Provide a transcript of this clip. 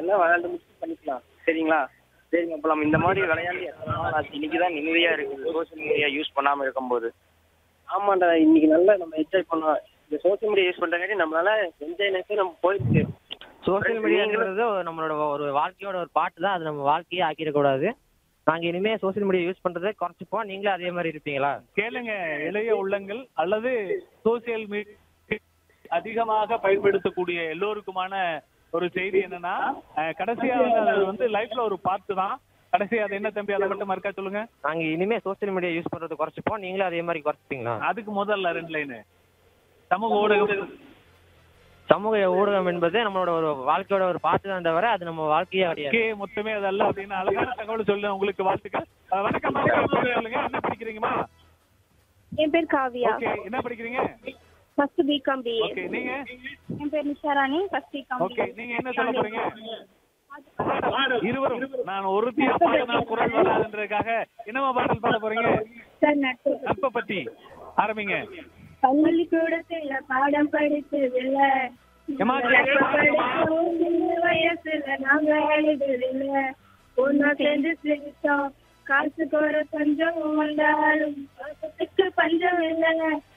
விளையாடுங்க விளையாண்டு முடிச்சு பண்ணிக்கலாம் சரிங்களா சரிங்க அப்போ நம்ம இந்த மாதிரி விளையாண்டு எத்தனை நாள் ஆச்சு இன்னைக்கு தான் நிம்மதியாக இருக்குது சோஷியல் மீடியா யூஸ் பண்ணாமல் இருக்கும்போது ஆமாண்டா இன்னைக்கு நல்லா நம்ம என்ஜாய் பண்ணோம் இந்த சோஷியல் மீடியா யூஸ் பண்ணுறங்காட்டி நம்மளால என்ஜாய்னஸே நம்ம போயிடுச்சு சோஷியல் மீடியாங்கிறது நம்மளோட ஒரு வாழ்க்கையோட ஒரு பாட்டு தான் அது நம்ம வாழ்க்கையே ஆக்கிடக்கூடாது நாங்க இனிமே சோஷியல் மீடியா யூஸ் பண்றதை குறைச்சிப்போம் நீங்களும் அதே மாதிரி இருப்பீங்களா கேளுங்க இளைய உள்ளங்கள் அல்லது சோசியல் மீடியா அதிகமாக பயன்படுத்தக்கூடிய எல்லோருக்குமான ஒரு செய்தி என்னன்னா அஹ், கடைசியா வந்து அது வந்து லைஃப்ல ஒரு பார்ட் தான் கடைசியா அது என்ன தம்பி அதை மட்டும் மறுக்கா சொல்லுங்க நாங்க இனிமே சோஷியல் மீடியா யூஸ் பண்றதை குறைச்சிப்போம் நீங்களும் அதே மாதிரி குறைச்சிப்பீங்களா அதுக்கு முதல்ல ரெண்டு லைனு சமூக ஊடகம் சமூக ஊடகம் என்பது நம்மளோட ஒரு வாழ்க்கையோட ஒரு பாட்டு தான் தவிர அது நம்ம வாழ்க்கையே கிடையாது கே மொத்தமே அதல்ல அப்படின்னு அழகான தகவல் சொல்ல உங்களுக்கு வாழ்த்துக்கள் அஹ், வணக்கம் வணக்கம் சொல்லுங்க என்ன படிக்கிறீங்கம்மா என் பேர் காவியா ஓகே என்ன படிக்கிறீங்க ஃபர்ஸ்ட் பிகாம் பிஏ ஓகே நீங்க என் பேர் நிஷாராணி ஃபர்ஸ்ட் பிகாம் ஓகே நீங்க என்ன சொல்ல போறீங்க இருவரும் நான் ஒருத்தியா பாடினா குரல் வராதுன்றதுக்காக என்னமா பாடல் பாட போறீங்க சார் நட்பு நட்பை பத்தி ஆரம்பிங்க பள்ளிக்கூடத்துல பாடம் படிச்சதில்ல ஏம்மா, கேட்க மாட்டேங்கம்மா. சின்ன வயசுல நாங்க அழுததில்ல ஒன்னா சேர்ந்து சிரிச்சோம் காசுக்கு ஒரு பஞ்சம் வந்தாலும் பாசத்துக்கு பஞ்சம் இல்ல